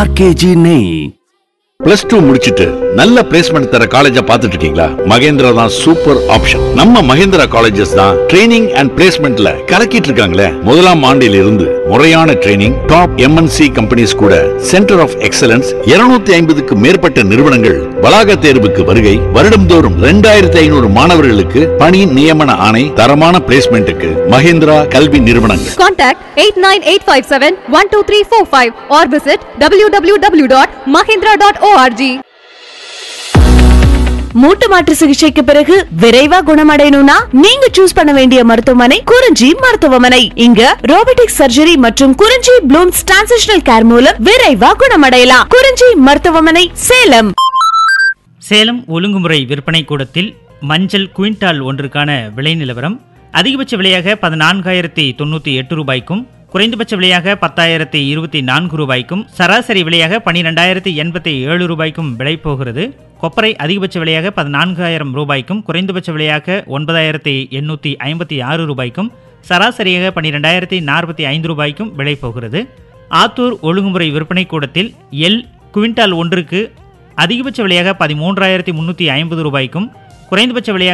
RKG நெய் plus two முடிச்சிட்டு நல்ல பிளேஸ்மெண்ட் தர காலேஜ பாத்துட்டு இருக்கீங்களா மகேந்திரா தான் சூப்பர் ஆப்ஷன் நம்ம மகேந்திரா காலேஜஸ் தான் ட்ரைனிங் அண்ட் பிளேஸ்மெண்ட்ல கலக்கிட்டு இருக்காங்களே முதலாம் ஆண்டில் இருந்து முறையான ட்ரைனிங் டாப் எம்என்சி கம்பெனிஸ் கூட சென்டர் ஆஃப் எக்ஸலன்ஸ் 250 ஐம்பதுக்கு மேற்பட்ட நிறுவனங்கள் வளாக தேர்வுக்கு வருகை வருடம்தோறும் ரெண்டாயிரத்தி ஐநூறு மாணவர்களுக்கு பணி நியமன ஆணை தரமான பிளேஸ்மெண்ட்டுக்கு மகேந்திரா கல்வி நிறுவனங்கள் Contact 89857-12345 or visit www.mahindra.org. மூட்டு மாற்று சிகிச்சைக்கு பிறகு விரைவா குணமடையணும்னா நீங்க சூஸ் பண்ண வேண்டிய மருத்துவமனை குறிஞ்சி மருத்துவமனை இங்க ரோபோட்டிக் சர்ஜரி மற்றும் குறிஞ்சி ப்ளூம்ஸ் டிரான்சிஷனல் கேர் மூலம் விரைவா குணமடையலாம் குறிஞ்சி மருத்துவமனை சேலம் சேலம் ஒழுங்குமுறை விற்பனை கூடத்தில் மஞ்சள் குவிண்டால் ஒன்றுக்கான விலை நிலவரம் அதிகபட்ச விலையாக பதினான்காயிரத்தி தொண்ணூற்றி எட்டு ரூபாய்க்கும் குறைந்தபட்ச விலையாக பத்தாயிரத்தி இருபத்தி நான்கு ரூபாய்க்கும் சராசரி விலையாக பனிரெண்டாயிரத்தி எண்பத்தி ஏழு ரூபாய்க்கும் விலை போகிறது கொப்பரை அதிகபட்ச விலையாக பதினான்காயிரம் ரூபாய்க்கும் குறைந்தபட்ச விலையாக ஒன்பதாயிரத்தி எண்ணூற்றி ஐம்பத்தி ஆறு ரூபாய்க்கும் சராசரியாக பன்னிரெண்டாயிரத்தி நாற்பத்தி ஐந்து ரூபாய்க்கும் விலை போகிறது ஆத்தூர் ஒழுங்குமுறை விற்பனை கூடத்தில் எல் குவிண்டால் ஒன்றுக்கு அதிகபட்ச விலையாக பதிமூன்றாயிரத்தி முன்னூற்றி ஐம்பது ரூபாய்க்கும் குறைந்தபட்ச விலையாக